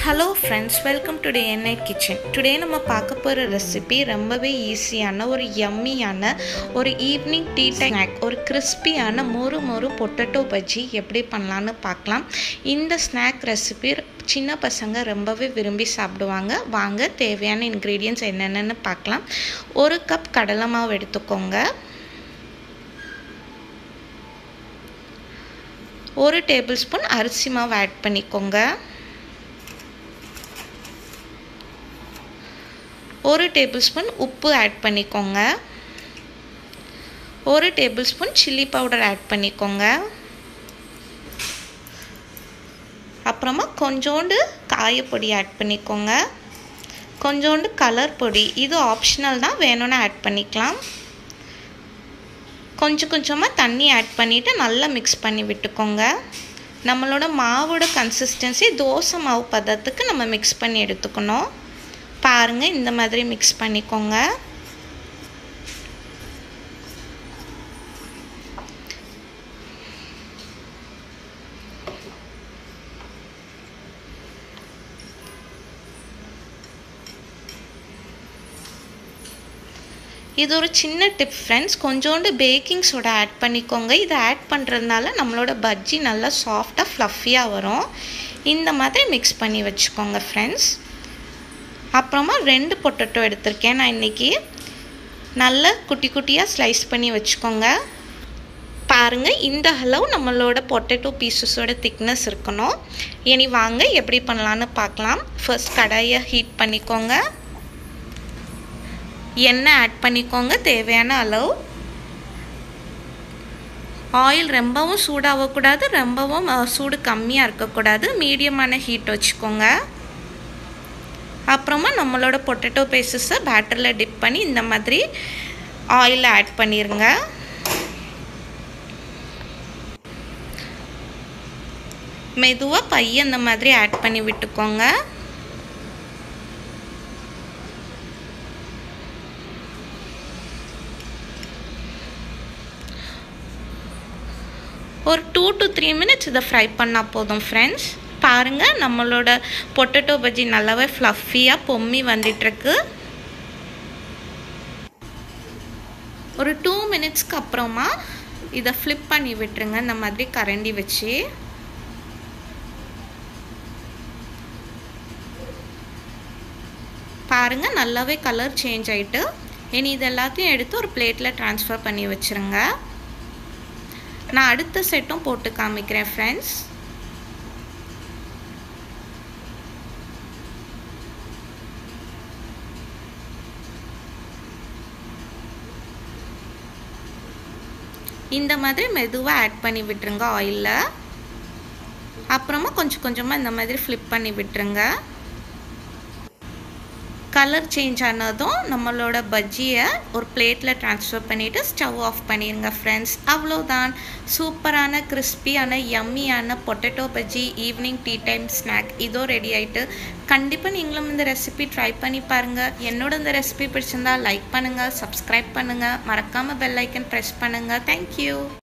hello friends welcome to day NI kitchen today நம்ம பார்க்க போகிற ரெசிபி ரொம்பவே ஈஸியான ஒரு யம்மியான ஒரு ஈவினிங் டீ ஸ்நாக் ஒரு கிறிஸ்பியான மொறு மொறு பொட்டேட்டோ பஜ்ஜி எப்படி பண்ணலான்னு பார்க்கலாம் இந்த ஸ்நாக் ரெசிபி சின்ன பசங்க ரொம்பவே விரும்பி சாப்பிடுவாங்க வாங்க தேவையான இன்க்ரீடியன்ஸ் என்னென்னு பார்க்கலாம் ஒரு கப் கடலை மாவு எடுத்துக்கோங்க ஒரு டேபிள் ஸ்பூன் அரிசி மாவு ஆட் பண்ணிக்கோங்க ஒரு டேபிள் ஸ்பூன் உப்பு ஆட் பண்ணிக்கோங்க ஒரு tablespoon chilli powder add பண்ணிக்கோங்க அப்புறமா கொஞ்சோண்டு காயப்பொடி ஆட் பண்ணிக்கோங்க கொஞ்சோண்டு கலர் பொடி இது ஆப்ஷனல் தான் வேணும்னு ஆட் பண்ணிக்கலாம் கொஞ்சம் கொஞ்சமாக தண்ணி ஆட் பண்ணிவிட்டு நல்லா மிக்ஸ் பண்ணி விட்டுக்கோங்க நம்மளோட மாவோட கன்சிஸ்டன்சி தோசை மாவு பதத்துக்கு நம்ம மிக்ஸ் பண்ணி எடுத்துக்கணும் பாருங்கள் இந்த மாதிரி மிக்ஸ் பண்ணிக்கோங்க இது ஒரு சின்ன டிப் ஃப்ரெண்ட்ஸ் கொஞ்சோண்டு பேக்கிங் சோடா ஆட் பண்ணிக்கோங்க இதை ஆட் பண்ணுறதுனால நம்மளோட பஜ்ஜி நல்லா சாஃப்டாக ஃப்ளஃபியாக வரும் இந்த மாதிரி மிக்ஸ் பண்ணி வச்சுக்கோங்க ஃப்ரெண்ட்ஸ் அப்புறமா ரெண்டு பொட்டேட்டோ எடுத்திருக்கேன் நான் இன்றைக்கி நல்ல குட்டி குட்டியாக ஸ்லைஸ் பண்ணி வச்சுக்கோங்க பாருங்கள் இந்த அளவு நம்மளோட பொட்டேட்டோ பீசஸோட திக்னஸ் இருக்கணும் இனி வாங்க எப்படி பண்ணலான்னு பார்க்கலாம் ஃபர்ஸ்ட் கடாயை ஹீட் பண்ணிக்கோங்க எண்ணெய் ஆட் பண்ணிக்கோங்க தேவையான அளவு ஆயில் ரொம்பவும் சூடாகக்கூடாது ரொம்பவும் சூடு கம்மியாக இருக்கக்கூடாது மீடியமான ஹீட் வச்சுக்கோங்க அப்புறமா நம்மளோட பொட்டேட்டோ பீசஸை பேட்டரில் டிப் பண்ணி இந்த மாதிரி ஆயிலில் ஆட் பண்ணிடுங்க மெதுவாக பைய இந்த மாதிரி ஆட் பண்ணி விட்டுக்கோங்க ஒரு டூ டு த்ரீ மினிட்ஸ் இதை ஃப்ரை பண்ணால் போதும் ஃப்ரெண்ட்ஸ் பாருங்கள் நம்மளோட பொட்டேட்டோ பஜ்ஜி நல்லாவே ஃப்ளஃபியாக பொம்மி வந்துட்டுருக்கு ஒரு டூ மினிட்ஸ்க்கு அப்புறமா இதை ஃப்ளிப் பண்ணி விட்டுருங்க இந்த மாதிரி கரண்டி வச்சு பாருங்கள் நல்லாவே கலர் சேஞ்ச் ஆகிட்டு இனி இது எல்லாத்தையும் எடுத்து ஒரு பிளேட்டில் ட்ரான்ஸ்ஃபர் பண்ணி வச்சுருங்க நான் அடுத்த செட்டும் போட்டு காமிக்கிறேன் ஃப்ரெண்ட்ஸ் இந்த மாதிரி மெதுவாக ஆட் பண்ணி விட்டுருங்க ஆயிலில் அப்புறமா கொஞ்சம் கொஞ்சமாக இந்த மாதிரி ஃப்ளிப் பண்ணி விட்டுருங்க கலர் சேஞ்ச் ஆனதும் நம்மளோட பஜ்ஜியை ஒரு பிளேட்டில் ட்ரான்ஸ்ஃபர் பண்ணிவிட்டு ஸ்டவ் ஆஃப் பண்ணிடுங்க ஃப்ரெண்ட்ஸ் அவ்வளோதான் சூப்பரான கிறிஸ்பியான யம்மியான potato bajji evening tea time snack இதோ ரெடி ஆகிட்டு கண்டிப்பாக நீங்களும் இந்த ரெசிபி ட்ரை பண்ணி பாருங்கள் என்னோட இந்த ரெசிபி பிடிச்சிருந்தா லைக் பண்ணுங்கள் சப்ஸ்கிரைப் பண்ணுங்கள் மறக்காமல் பெல் ஐக்கன் ப்ரெஸ் பண்ணுங்கள் தேங்க்யூ